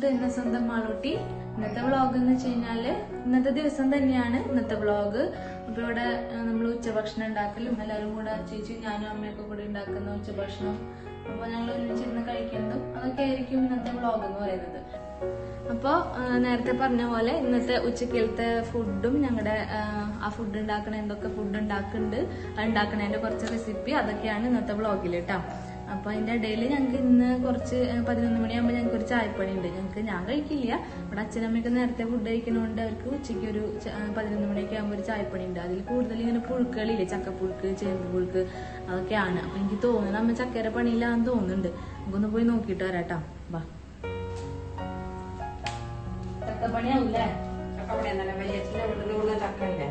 To എന്നെ സ്വന്തം മാളൂട്ടി ഇന്നത്തെ വ്ളോഗ് എന്ന് വെച്ച് കഴിഞ്ഞാല് ഇന്നത്തെ ദിവസം തന്നെയാണ് ഇന്നത്തെ വ്ളോഗ് അപ്പൊ ഇവിടെ നമ്മൾ ഉച്ചഭക്ഷണം ഉണ്ടാക്കലും എല്ലാവരും കൂടെ ചേച്ചി ഞാനും അമ്മയൊക്കെ കൂടെ ഉണ്ടാക്കുന്ന ഉച്ചഭക്ഷണം അപ്പൊ ഞങ്ങൾ ഒരുമിച്ചിരുന്ന് കഴിക്കുന്നതും അതൊക്കെ ആയിരിക്കും ഇന്നത്തെ വ്ളോഗ് എന്ന് പറയുന്നത് അപ്പോൾ നേരത്തെ പറഞ്ഞ പോലെ ഇന്നത്തെ ഉച്ചക്കലത്തെ ഫുഡും ഞങ്ങളുടെ ആ ഫുഡ് ഉണ്ടാക്കണ എന്തൊക്കെ ഫുഡ് ഉണ്ടാക്കുന്നുണ്ട് അത് ഉണ്ടാക്കണതിന്റെ കുറച്ച് റെസിപ്പി അതൊക്കെയാണ് ഇന്നത്തെ വ്ളോഗിൽ കേട്ടോ അപ്പൊ അതിന്റെ ഇടയിൽ ഞങ്ങൾക്ക് ഇന്ന് കുറച്ച് ആ, പതിനൊന്ന് മണിയാകുമ്പോൾ ഞങ്ങൾക്ക് ഒരു ചായപ്പണി ഉണ്ട് ഞങ്ങൾക്ക് ഞാൻ കഴിക്കില്ല ഇവിടെ അച്ഛനമ്മയൊക്കെ നേരത്തെ ഫുഡ് കഴിക്കുന്നതുകൊണ്ട് അവർക്ക് ഉച്ചയ്ക്ക് ഒരു ച- ആ, പതിനൊന്ന് മണിയൊക്കെ ആകുമ്പോൾ ഒരു ചായപ്പണി ഉണ്ട് അതിൽ കൂടുതൽ ഇങ്ങനെ പുഴുക്കളില്ലേ ചക്കപ്പുഴുക്ക് ചേമ്പ് പുഴുക്ക് അതൊക്കെയാണ് അപ്പൊ എനിക്ക് തോന്നുന്നു നമ്മ ചക്കര പണിയിലാന്ന് തോന്നുന്നുണ്ട് നമുക്കൊന്ന് പോയി നോക്കിയിട്ട് വരാട്ടോ വാ ചക്കപ്പണിയാവൂല്ലേ ചക്കപ്പടി എന്നല്ല വലിയ വീട്ടിലുള്ള ചക്കയില്ലേ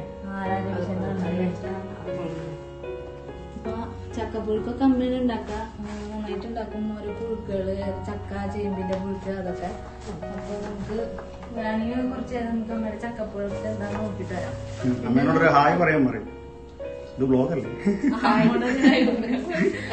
അപ്പൊ ചക്കപ്പുഴുക്കൊക്കെ അമ്മേനെ ഉണ്ടാക്കുക നന്നായിട്ട് ഉണ്ടാക്കും ഓരോ പുഴുക്കുകള് ചക്ക ചേമ്പിന്റെ പുഴുക്ക് അതൊക്കെ അപ്പൊ നമുക്ക് വേണമെങ്കിൽ കുറച്ച് നേരം നമുക്ക് അമ്മയുടെ ചക്കപ്പുഴുക്ക് എന്താന്ന് നോക്കിട്ട് വരാം അമ്മേനോടൊരു ഹായ് പറയാൻ പറയും ഇത് ബ്ലോഗല്ലേ അമ്മയോട് ഒരു കാര്യം പറയാം.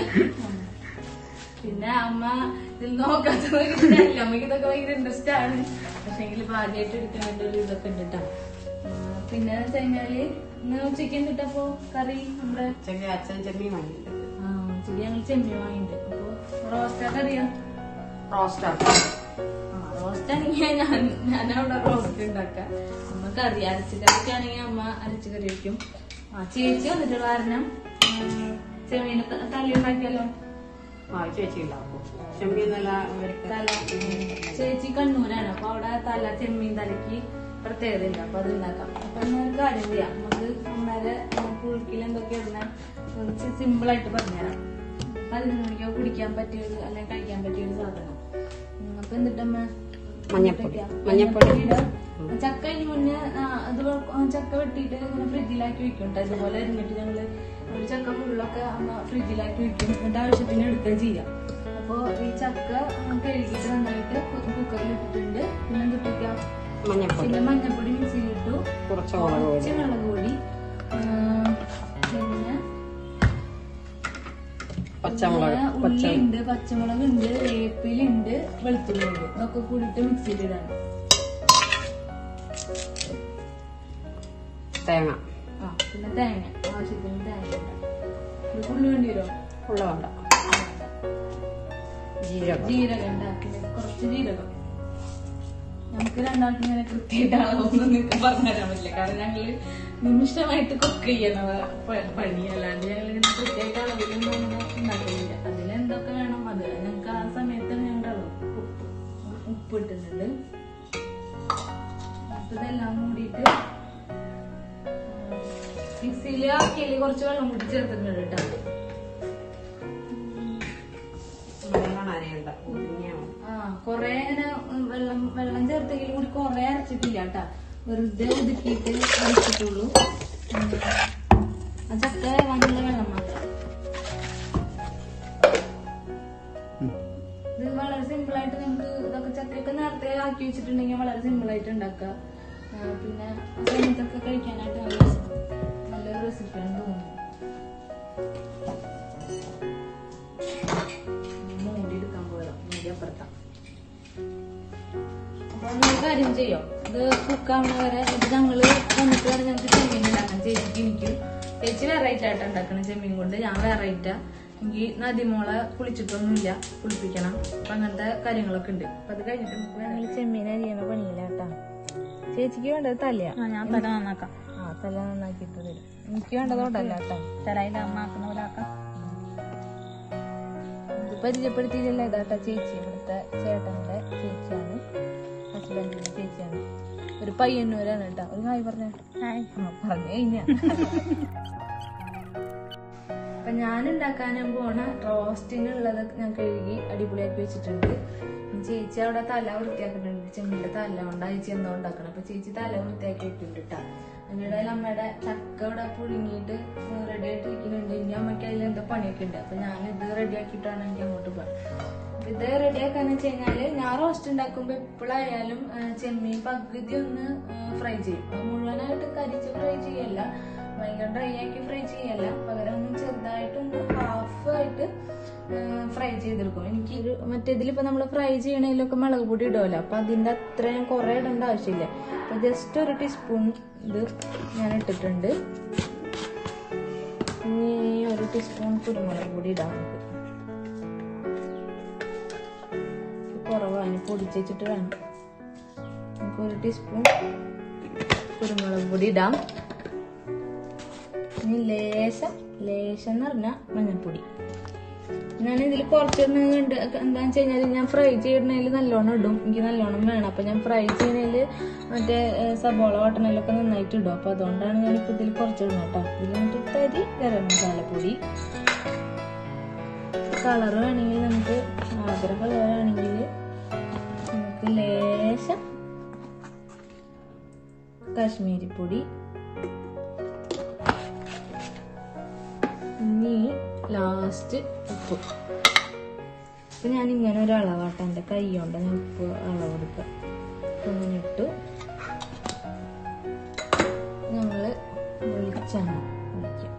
പിന്നെ അമ്മ ഇതിൽ നോക്കാത്തത് അമ്മക്ക് ഇതൊക്കെ ഭയങ്കര ഇൻട്രസ്റ്റ് ആണ് പക്ഷെ എങ്കിൽ ആദ്യമായിട്ട് എടുക്കേണ്ട ഒരു ഇതൊക്കെ ഉണ്ട് കേട്ടോ പിന്നെ വെച്ച് കഴിഞ്ഞാല് ഇന്ന് ഉച്ചയ്ക്ക് എന്തിട്ടപ്പോ കറി നമ്മുടെ ചെറിയ അച്ഛൻ ചെമ്മീൻ വാങ്ങിയിട്ടുണ്ട് ആ, ഉച്ചയ്ക്ക് ഞങ്ങൾ ചെമ്മീൻ വാങ്ങിണ്ട് അപ്പൊ റോസ്റ്റൊക്കെ അറിയാം റോസ്റ്റ് റോസ്റ്റ് ആണെങ്കിൽ ഞാൻ ഞാനവിടെ റോസ്റ്റ് ഉണ്ടാക്കാം അമ്മ കറി അരച്ച് കറിക്ക് ആണെങ്കിൽ അമ്മ അരച്ച് കറി വെക്കും ആ ചേച്ചി വന്നിട്ടുള്ള കാരണം ഉം, ചെമ്മീന് ത- തലി ഉണ്ടാക്കിയാലോ ആ ചേച്ചി ഉണ്ടാക്കും ചെമ്മീൻ നല്ല തല ചേച്ചി കണ്ണൂരാണ് അപ്പൊ അവിടെ തല ചെമ്മീൻ തലക്ക് പ്രത്യേകത ഉണ്ട് അപ്പൊ അത് ഉണ്ടാക്കാം അപ്പൊ എന്നാ ഒരു കാര്യം ചെയ്യാം നമുക്ക് അമ്മേരെ പുഴുക്കിൽ എന്തൊക്കെ ഇടുന്ന സിമ്പിൾ ആയിട്ട് പറഞ്ഞുതരാം പതിനൊന്ന് മണിക്കോ കുടിക്കാൻ പറ്റിയ ഒരു അല്ലെങ്കിൽ കഴിക്കാൻ പറ്റിയ ഒരു സാധനം ഉം, അപ്പൊ എന്നിട്ടമ്മ മഞ്ഞപ്പൊടി. മഞ്ഞപ്പൊടി. ഇടാം. ചക്ക ഇനി മുന്നേ ആ, അത് വെ- ചക്ക വെട്ടിയിട്ട് ഇങ്ങനെ ഫ്രിഡ്ജിലാക്കി വെക്കും കേട്ടോ ഇതുപോലെ ഇരുന്നിട്ട് ഞങ്ങള് ഒരു ചക്ക ഫുള്ളൊക്കെ അമ്മ ഫ്രിഡ്ജിലാക്കി വെക്കും എന്നിട്ട് ആവശ്യത്തിന് എടുക്കുകയും ചെയ്യാം അപ്പൊ ഈ ചക്ക കഴുകിയിട്ട് നന്നായിട്ട് കുക്കറിൽ ഇട്ടിട്ടുണ്ട് പിന്നെ എന്തിട്ടിക്കാം മഞ്ഞപ്പൊടി പിന്നെ മഞ്ഞപ്പൊടി മിക്സിയിലിട്ടു കുറച്ച് മുളക് കുറച്ച് പൊടി മുളക് പൊടി ആ, പിന്നെ പച്ചമുളക് പിന്നെ പച്ച ഉള്ളി ഉണ്ട് പച്ചമുളക് ഉണ്ട് വേപ്പിലുണ്ട് വെളുത്തുള്ളി ഉണ്ട് ഇതൊക്കെ കൂടിയിട്ട് മിക്സിയിലിടാണ് തേങ്ങ ആ പിന്നെ തേങ്ങ ആവശ്യത്തിന് തേങ്ങ ഇടാം. ഇത് ഫുള്ള് വേണ്ടി വരുമോ ഉള്ള വേണ്ട ജീരകം ജീരകം ഉണ്ടാക്കില്ല കുറച്ച് ജീരകം നമുക്ക് രണ്ടാൾക്കും ഇങ്ങനെ കൃത്യമായിട്ട് അളവൊന്നും നിങ്ങൾക്ക് പറഞ്ഞുതരാൻ പറ്റില്ല കാരണം ഞങ്ങള് നിമിഷമായിട്ട് കുക്ക് ചെയ്യണ പ- പണി അല്ലാണ്ട് ഞങ്ങൾ ഇങ്ങനെ കൃത്യമായിട്ട് അളവിലൊന്നും അങ്ങനെ ഉണ്ടാക്കുന്നില്ല അതിലെന്തൊക്കെ വേണം അത് ഞങ്ങൾക്ക് ആ സമയത്ത് ഞങ്ങളുടെ അളവ് ഉപ്പ് ഉപ്പ് ഇട്ടിട്ടുണ്ട് അപ്പൊ ഇതെല്ലാം കൂടിയിട്ട് മിക്സിയിൽ ആക്കിയതിൽ കുറച്ച് വെള്ളം കൂടി ചേർത്തിട്ടുണ്ട് കേട്ടോ വെള്ളം അരയണ്ട കുഞ്ഞാവും ആ കൊറേ ഇങ്ങനെ ഉം, വെള്ളം വെള്ളം ചേർത്തെങ്കിൽ കൂടി കൊറേ അരച്ചിട്ടില്ല കേട്ടാ വെറുതെ ഒതുക്കിയിട്ട് അരച്ചിട്ടുള്ളൂ ഉം. ആ ചക്ക വേവാനുള്ള വെള്ളം മാത്രം ഇത് വളരെ സിമ്പിൾ ആയിട്ട് നമുക്ക് ഇതൊക്കെ ചക്കയൊക്കെ നേരത്തെ ആക്കി വെച്ചിട്ടുണ്ടെങ്കിൽ വളരെ സിമ്പിൾ ആയിട്ട് ഉണ്ടാക്കാം ആ, പിന്നെ ആ സമയത്തൊക്കെ കഴിക്കാനായിട്ട് നല്ല നല്ലൊരു റെസിപ്പിയാണ് തോന്നുന്നു മൂടി എടുക്കാൻ പോയതാ മൂടി അപ്പുറത്താ അപ്പൊ നമ്മൾ കാര്യം ചെയ്യോ ഇത് കുക്കാവണ വരെ ഇത് ഞങ്ങള് വന്നിട്ട് വരെ ഞങ്ങൾക്ക് ചെമ്മീൻ ഉണ്ടാക്കാം ചേച്ചിക്ക് എനിക്കും ചേച്ചി വെറൈറ്റി ആയിട്ട് ഉണ്ടാക്കണം ചെമ്മീൻ കൊണ്ട് ഞാൻ വെറൈറ്റാ എനിക്ക് നദിമോളെ കുളിച്ചിട്ടൊന്നുമില്ല കുളിപ്പിക്കണം അപ്പൊ അങ്ങനത്തെ കാര്യങ്ങളൊക്കെ ഉണ്ട് അപ്പൊ അത് കഴിഞ്ഞിട്ട് നമുക്ക് ഞങ്ങൾ ചെമ്മീൻ അരിയണ പണിയില്ല കേട്ടാ ചേച്ചിക്ക് വേണ്ടത് തലയാ ഞാൻ തല നന്നാക്കാം ആ തല നന്നാക്കിയിട്ട് തരും എനിക്ക് വേണ്ടത് കൊണ്ടല്ല കേട്ടോ തലയിൽ അമ്മാക്കുന്ന പോലെ ആക്കാം ഇത് പരിചയപ്പെടുത്തിയില്ല ഇതാട്ടാ ചേച്ചി ഇവിടുത്തെ ചേട്ടന്റെ ചേച്ചിയാണ് ഹസ്ബൻഡിന്റെ ചേച്ചിയാണ് ഒരു പയ്യന്നൂരാണ് കേട്ടോ ഒരു ഹായ് പറഞ്ഞ ഹായ് പറഞ്ഞു കഴിഞ്ഞ അപ്പൊ ഞാൻ ഉണ്ടാക്കാനും പോണ റോസ്റ്റിനുള്ളത് ഞാൻ കഴുകി അടിപൊളിയാക്കി വെച്ചിട്ടുണ്ട് ഇനി ചേച്ചി അവിടെ തല വൃത്തിയാക്കിയിട്ടുണ്ട് ചെമ്മിന്റെ തല കൊണ്ട് ചേച്ചി എന്തോ ഉണ്ടാക്കണം അപ്പൊ ചേച്ചി തല വൃത്തിയാക്കി വെക്കുന്നുണ്ട് കേട്ടോ അതിനിടയിൽ അമ്മയുടെ ചക്ക ഇവിടെ പുഴുങ്ങിയിട്ട് റെഡി ആയിട്ട് ഇരിക്കുന്നുണ്ട് ഇനി അമ്മയ്ക്ക് അതിൽ എന്തോ പണിയൊക്കെ ഉണ്ട് അപ്പൊ ഞാൻ ഇത് റെഡി ആക്കിയിട്ടാണ് എനിക്ക് അങ്ങോട്ട് പോയത് അപ്പൊ ഇത് റെഡി ആക്കാന്ന് വെച്ച് കഴിഞ്ഞാല് ഞാൻ റോസ്റ്റ് ഉണ്ടാക്കുമ്പോ എപ്പോഴായാലും ആ, ചെമ്മീൻ പകുതി ഒന്ന് ഫ്രൈ ചെയ്യും അത് മുഴുവനായിട്ട് കരിച്ച് ഫ്രൈ ചെയ്യല്ല ഭയങ്കര ഡ്രൈ ആക്കി ഫ്രൈ ചെയ്യല്ല പകരം ഒന്ന് ചെറുതായിട്ടൊന്ന് ഹാഫ് ആയിട്ട് ഫ്രൈ ചെയ്തെടുക്കും എനിക്ക് ഒരു മറ്റേതിലിപ്പോ നമ്മൾ ഫ്രൈ ചെയ്യണതിലൊക്കെ മുളക് പൊടി ഇടുമല്ലോ അപ്പൊ അതിന്റെ അത്ര ഞാൻ കുറെ ഇടേണ്ട ആവശ്യമില്ല അപ്പൊ ജസ്റ്റ് ഒരു ടീസ്പൂൺ ഇത് ഞാൻ ഇട്ടിട്ടുണ്ട് ഇനി ഒരു ടീസ്പൂൺ കുരുമുളക് പൊടി ഇടാം നമുക്ക് കുറവാണ് പൊടിച്ച് വെച്ചിട്ട് വേണം നമുക്ക് ഒരു ടീസ്പൂൺ കുരുമുളക് പൊടി ഇടാം ഇനി ലേശം ലേശം എന്ന് പറഞ്ഞാൽ മഞ്ഞൾപ്പൊടി ഞാൻ ഇതിൽ കുറച്ചിടുന്നത് ഉണ്ട് എന്താണെന്ന് വെച്ച് കഴിഞ്ഞാൽ ഞാൻ ഫ്രൈ ചെയ്യണതിൽ നല്ലോണം ഇടും എനിക്ക് നല്ലോണം വേണം അപ്പം ഞാൻ ഫ്രൈ ചെയ്യണതിൽ മറ്റേ ഏഹ്, സബോള വട്ടണയിലൊക്കെ നന്നായിട്ട് ഇടും അപ്പം അതുകൊണ്ടാണ് ഞാനിപ്പോൾ ഇതിൽ കുറച്ചിടുന്നത് കേട്ടോ ഇതിൽ എന്നിട്ട് തരി ഗരം മസാലപ്പൊടി കളർ വേണമെങ്കിൽ നമുക്ക് ആഗ്രഹ കളർ വേണമെങ്കിൽ നമുക്ക് ലേശം കാശ്മീരി പൊടി ഇനി ലാസ്റ്റ് ഉപ്പ് ഇപ്പൊ ഞാൻ ഇങ്ങനെ ഒരു അളവാട്ട എൻ്റെ കൈ കൊണ്ട് ഞാൻ ഉപ്പ് അളവെടുക്കുക ഇങ്ങനെ ഇട്ടു ഞങ്ങള് വെളിച്ചെണ്ണ ഒഴിക്കാം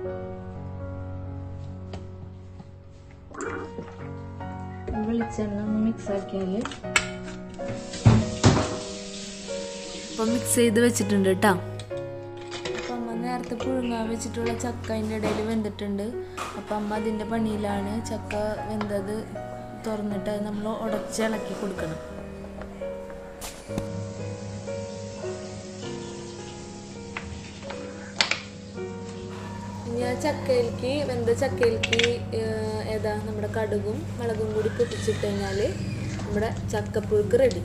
വെളിച്ചെണ്ണ ഒന്ന് മിക്സ് ആക്കിയാല് അപ്പൊ മിക്സ് ചെയ്ത് വെച്ചിട്ടുണ്ട് കേട്ടോ അപ്പം അമ്മ നേരത്തെ പുഴുങ്ങാൻ വെച്ചിട്ടുള്ള ചക്ക അതിൻ്റെ ഇടയിൽ വെന്തിട്ടുണ്ട് അപ്പം അമ്മ അതിൻ്റെ പണിയിലാണ് ചക്ക വെന്തത് തുറന്നിട്ട് അത് നമ്മൾ ഉടച്ച് ഇളക്കി കൊടുക്കണം ഇനി ആ ചക്കയിലേക്ക് വെന്ത ചക്കയിലേക്ക് ഏഹ്, ഏതാ നമ്മുടെ കടുകും മുളകും കൂടി പൊട്ടിച്ചിട്ട് കഴിഞ്ഞാൽ നമ്മുടെ ചക്കപ്പുഴുക്ക് റെഡി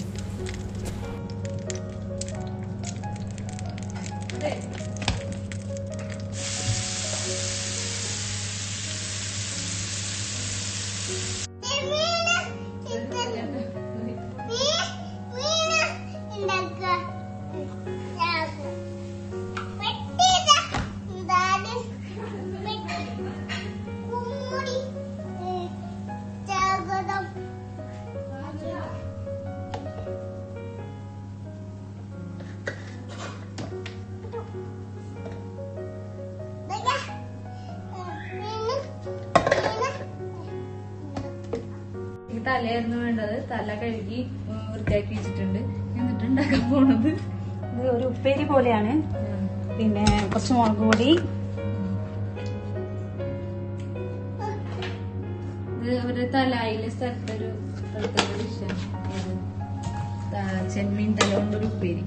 ഈ തലയായിരുന്നു വേണ്ടത് തല കഴുകി ഉം, വൃത്തിയാക്കി വെച്ചിട്ടുണ്ട് എന്നിട്ട് ഉണ്ടാക്കാൻ പോണത് ഇത് ഒരു ഉപ്പേരി പോലെയാണ് പിന്നെ കുറച്ച് മുളക് പൊടി ഇത് അവരുടെ തലായിലെ സ്ഥലത്തൊരു പ്രത്യേക ഡിഷാണ് ഏത്? ത- ചെമ്മീൻ തല കൊണ്ടൊരു ഉപ്പേരി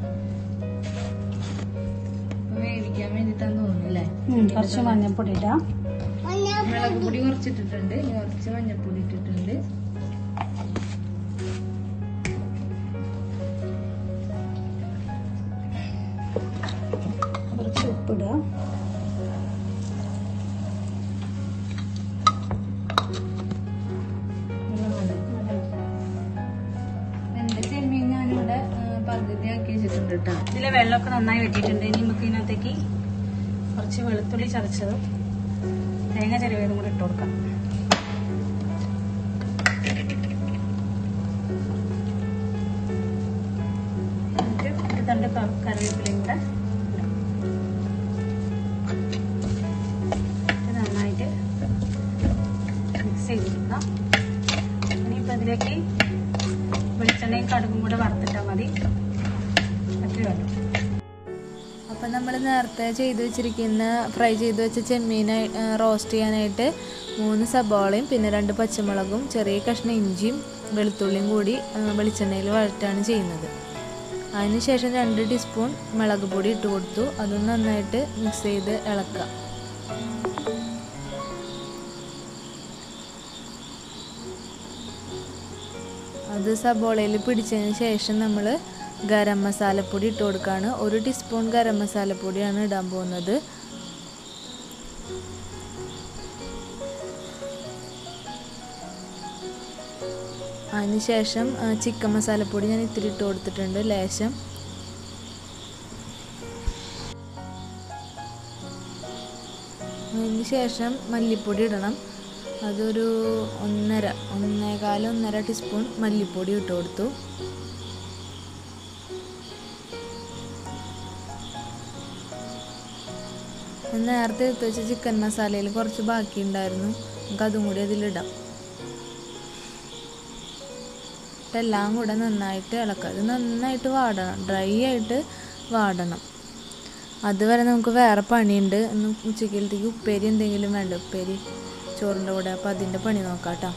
അപ്പൊ വേവിക്കാൻ വേണ്ടിട്ടാന്ന് തോന്നുന്നല്ലേ ഉം, കുറച്ച് മഞ്ഞൾപ്പൊടി ഇടാം മുളക് പൊടി കുറച്ചിട്ടിട്ടുണ്ട് ഇനി കുറച്ച് മഞ്ഞൾപ്പൊടി ഇട്ടിട്ടുണ്ട് കുറച്ച് ഉപ്പിടുക എന്റെ ചെമ്മീൻ ഞാനിവിടെ ആ, പകുതിയാക്കി വെച്ചിട്ടുണ്ട് കേട്ടോ ഇതിലെ വെള്ളമൊക്കെ നന്നായി വെട്ടിയിട്ടുണ്ട് ഇനി നമുക്ക് ഇതിനകത്തേക്ക് കുറച്ച് വെളുത്തുള്ളി ചതച്ചതും തേങ്ങ ചെരുവതും കൂടി ഇട്ട് കൊടുക്കാം എന്നിട്ട് ഒരു തണ്ട് ക- കറിവേപ്പിലയും കൂടെ ഇടാം. ഇത് നന്നായിട്ട് മിക്സ് ചെയ്ത് കൊടുക്കാം ഇനിയിപ്പോൾ ഇതിലേക്ക് വെളിച്ചെണ്ണയും കടുകും കൂടെ വറുത്തിട്ടാൽ മതി അത്രയേ ഉള്ളൂ അപ്പം നമ്മൾ നേരത്തെ ചെയ്ത് വെച്ചിരിക്കുന്ന ഫ്രൈ ചെയ്ത് വെച്ച ചെമ്മീൻ റോസ്റ്റ് ചെയ്യാനായിട്ട് മൂന്ന് സബോളയും പിന്നെ രണ്ട് പച്ചമുളകും ചെറിയ കഷ്ണം ഇഞ്ചിയും വെളുത്തുള്ളിയും കൂടി ആ, വെളിച്ചെണ്ണയിൽ വഴറ്റാണ് ചെയ്യുന്നത് അതിനുശേഷം രണ്ട് ടീസ്പൂൺ മുളക് പൊടി ഇട്ട് കൊടുത്തു അതും നന്നായിട്ട് മിക്സ് ചെയ്ത് ഇളക്കുക അത് സബോളയിൽ പിടിച്ചതിന് ശേഷം നമ്മൾ ഗരം മസാലപ്പൊടി ഇട്ട് കൊടുക്കുകയാണ് ഒരു ടീസ്പൂൺ ഗരം മസാലപ്പൊടിയാണ് ഇടാൻ പോകുന്നത് അതിനുശേഷം ആ, ചിക്കൻ മസാലപ്പൊടി ഞാൻ ഇത്തിരി ഇട്ട് കൊടുത്തിട്ടുണ്ട് ലേശം അതിന് ശേഷം മല്ലിപ്പൊടി ഇടണം അതൊരു ഒന്നര ഒന്നേകാല് ഒന്നര ടീസ്പൂൺ മല്ലിപ്പൊടി ഇട്ട് കൊടുത്തു ഞാൻ നേരത്തെ എടുത്ത് വെച്ച ചിക്കൻ മസാലയിൽ കുറച്ച് ബാക്കി ഉണ്ടായിരുന്നു നമുക്ക് അതും കൂടി അതിലിടാം ഇട്ടെല്ലാം കൂടെ നന്നായിട്ട് ഇളക്കുക അത് നന്നായിട്ട് വാടണം ഡ്രൈ ആയിട്ട് വാടണം അതുവരെ നമുക്ക് വേറെ പണിയുണ്ട് ഒന്ന് ഉച്ചക്കലത്തേക്ക് ഉപ്പേരി എന്തെങ്കിലും വേണ്ട ഉപ്പേരി ചോറിൻ്റെ കൂടെ അപ്പോൾ അതിൻ്റെ പണി നോക്കാം കേട്ടോ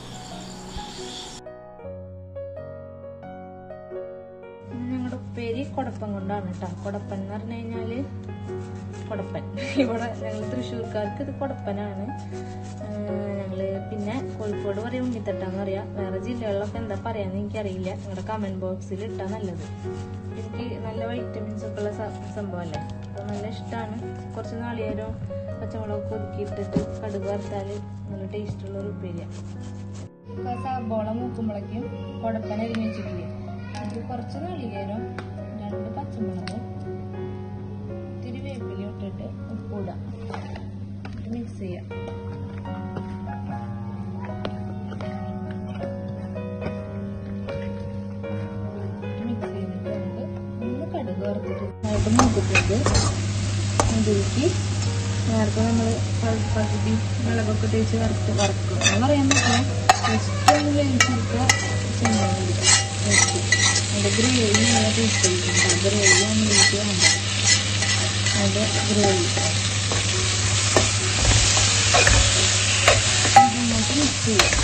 ഞങ്ങളുടെ ഉപ്പേരി കുടപ്പൻ കൊണ്ടാണ് കേട്ടോ കുടപ്പൻ എന്ന് പറഞ്ഞു കഴിഞ്ഞാല് കുടപ്പൻ ഇവിടെ ഞങ്ങൾ തൃശ്ശൂർക്കാർക്ക് ഇത് കുടപ്പനാണ് ആഹ് ഞങ്ങള് പിന്നെ കോഴിക്കോട് പറയും ഉണ്ണിത്തട്ടാന്ന് പറയാ വേറെ ജില്ലകളിലൊക്കെ എന്താ പറയാന്ന് എനിക്കറിയില്ല നിങ്ങളുടെ കമന്റ് ബോക്സിൽ ഇട്ടാ നല്ലത് എനിക്ക് നല്ല വൈറ്റമിൻസ് ഒക്കെ ഉള്ള സ- സംഭവമല്ലേ അപ്പോൾ നല്ല ഇഷ്ടമാണ് കുറച്ച് നാളികേരവും പച്ചമുളകൊക്കെ ഒതുക്കിയിട്ടിട്ട് കടുക് വറുത്താല് നല്ല ടേസ്റ്റ് ഉള്ള ഒരു ഉപ്പേരിയാണ് ഇപ്പൊ സബോള മൂക്കുമ്പോഴേക്കും കുടപ്പന അരിഞ്ഞ് വെച്ചിട്ടില്ലേ ഇത് കുറച്ച് നാളികേരം രണ്ട് പച്ചമുളകും ഇത്തിരി വേപ്പില ഇട്ടിട്ട് ഉപ്പിടാം മിക്സ് ചെയ്യാം മിക്സ് ചെയ്തിട്ട് നമുക്ക് ഒന്ന് കടുക് വറുത്തിട്ട് ആയിട്ട് മൂത്തിട്ടുണ്ട് ഇതിലേക്ക് നേരത്തെ നമ്മൾ പകുതി മുളകൊക്കെ തേച്ച് വറുത്ത് വറക്കും എന്ന് പറയാൻ പറ്റില്ല ജസ്റ്റ് ഒന്ന് വേവിച്ചെടുക്കുക ചെമ്മീൻ വെച്ച് അതിൻ്റെ ഗ്രേവി നല്ല ടേസ്റ്റ് ആയിരിക്കും ഗ്രേവി ആണ് ഇതിലേക്ക് വേണ്ടത് അതിൻ്റെ ഗ്രേവി നന്നായിട്ട് മിക്സ് ചെയ്യാം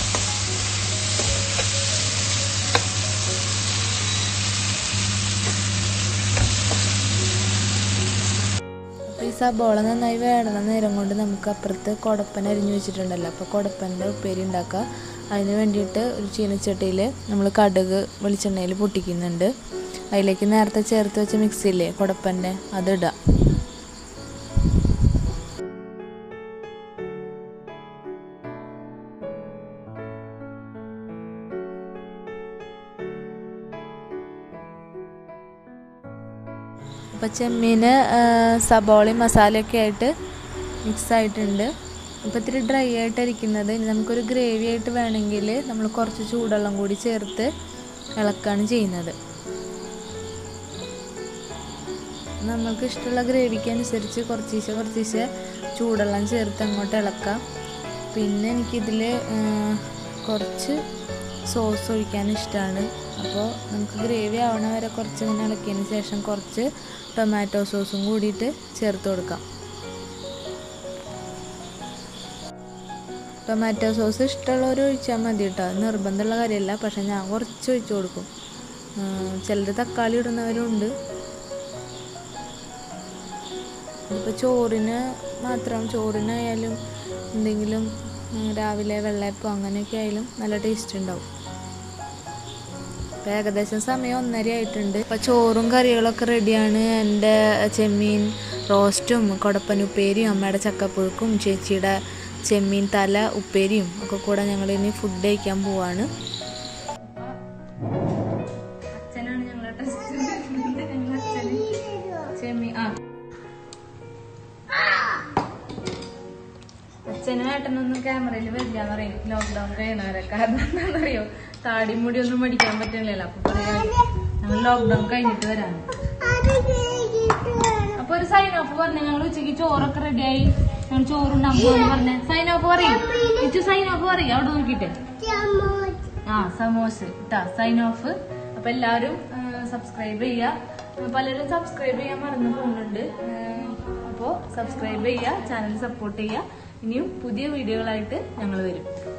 അപ്പോൾ ഈ സബോള നന്നായി വേടണ നേരം കൊണ്ട് നമുക്ക് അപ്പുറത്ത് കുടപ്പൻ അരിഞ്ഞു വെച്ചിട്ടുണ്ടല്ലോ അപ്പോൾ കുടപ്പൻ്റെ ഉപ്പേരി ഉണ്ടാക്കുക അതിന് വേണ്ടിയിട്ട് ഒരു ചീനച്ചട്ടിയിൽ നമ്മൾ കടുക് വെളിച്ചെണ്ണയിൽ പൊട്ടിക്കുന്നുണ്ട് അതിലേക്ക് നേരത്തെ ചേർത്ത് വെച്ച മിക്സിയില്ലേ കുടപ്പൻ്റെ അതിടുക അപ്പോൾ ചെമ്മീന് ആ, സബോളയും മസാലയൊക്കെ ആയിട്ട് മിക്സ് ആയിട്ടുണ്ട് അപ്പോൾ ഇത്തിരി ഡ്രൈ ആയിട്ട് ഇരിക്കുന്നത് ഇനി നമുക്കൊരു ഗ്രേവി ആയിട്ട് വേണമെങ്കിൽ നമ്മൾ കുറച്ച് ചൂടുവെള്ളം കൂടി ചേർത്ത് ഇളക്കാണ് ചെയ്യുന്നത് നമ്മൾക്ക് ഇഷ്ടമുള്ള ഗ്രേവിക്ക് അനുസരിച്ച് കുറച്ചീശെ കുറച്ചീശെ ചൂടുവെള്ളം ചേർത്ത് അങ്ങോട്ട് ഇളക്കാം പിന്നെ എനിക്കിതിൽ കുറച്ച് സോസ് ഒഴിക്കാൻ ഇഷ്ടമാണ് അപ്പോൾ നമുക്ക് ഗ്രേവി ആവണ വരെ കുറച്ച് ഇങ്ങനെ ഇളക്കിയതിന് ശേഷം കുറച്ച് ടൊമാറ്റോ സോസും കൂടിയിട്ട് ചേർത്ത് കൊടുക്കാം ടൊമാറ്റോ സോസ് ഇഷ്ടമുള്ളവർ ഒഴിച്ചാൽ മതി കേട്ടോ അത് നിർബന്ധമുള്ള കാര്യമല്ല പക്ഷെ ഞാൻ കുറച്ച് ഒഴിച്ചു കൊടുക്കും ചിലർ തക്കാളി ഇടുന്നവരുണ്ട് ഇതിപ്പോൾ ചോറിന് മാത്രം ചോറിനായാലും എന്തെങ്കിലും ഉം, രാവിലെ വെള്ളയപ്പം അങ്ങനെയൊക്കെ ആയാലും നല്ല ടേസ്റ്റ് ഉണ്ടാവും ഇപ്പം ഏകദേശം സമയം ഒന്നര ആയിട്ടുണ്ട് ഇപ്പം ചോറും കറികളൊക്കെ റെഡിയാണ് എൻ്റെ ചെമ്മീൻ റോസ്റ്റും കൊടപ്പൻ ഉപ്പേരിയും അമ്മയുടെ ചക്കപ്പുഴുക്കും ചേച്ചിയുടെ ചെമ്മീൻ തല ഉപ്പേരിയും ഒക്കെ കൂടെ ഞങ്ങൾ ഇനി ഫുഡ് കഴിക്കാൻ പോവാണ് അച്ഛനാണ് ഞങ്ങളുടെ ടെസ്റ്റ് ചെമ്മീൻ ആ അച്ഛനും ഏട്ടനൊന്നും ക്യാമറയിൽ വരില്ലാന്ന് പറയും ലോക്ക്ഡൌൺ കഴിയണവരെ കാരണം എന്താണെന്നറിയോ താടി മുടി ഒന്നും പഠിക്കാൻ പറ്റണില്ലല്ലോ അപ്പൊ പറയാ ഞങ്ങൾ ലോക്ക്ഡൌൺ കഴിഞ്ഞിട്ട് വരാണ് അപ്പൊ ഒരു സൈൻ ഓഫ് പറഞ്ഞു ഞങ്ങൾ ഉച്ചക്ക് ചോറൊക്കെ റെഡിയായി ഞങ്ങൾ ചോറുണ്ടാകുമ്പോന്ന് പറഞ്ഞ സൈൻ ഓഫ് പറയും ഇച്ചു സൈൻ ഓഫ് പറയും അവിടെ നോക്കിട്ടെ ആ സമോസ് ഇട്ടാ സൈൻ ഓഫ് അപ്പൊ എല്ലാവരും സബ്സ്ക്രൈബ് ചെയ്യുക പലരും സബ്സ്ക്രൈബ് ചെയ്യാൻ മറന്നു പോകുന്നുണ്ട് അപ്പോൾ സബ്സ്ക്രൈബ് ചെയ്യുക ചാനൽ സപ്പോർട്ട് ചെയ്യുക ഇനിയും പുതിയ വീഡിയോകളായിട്ട് ഞങ്ങൾ വരും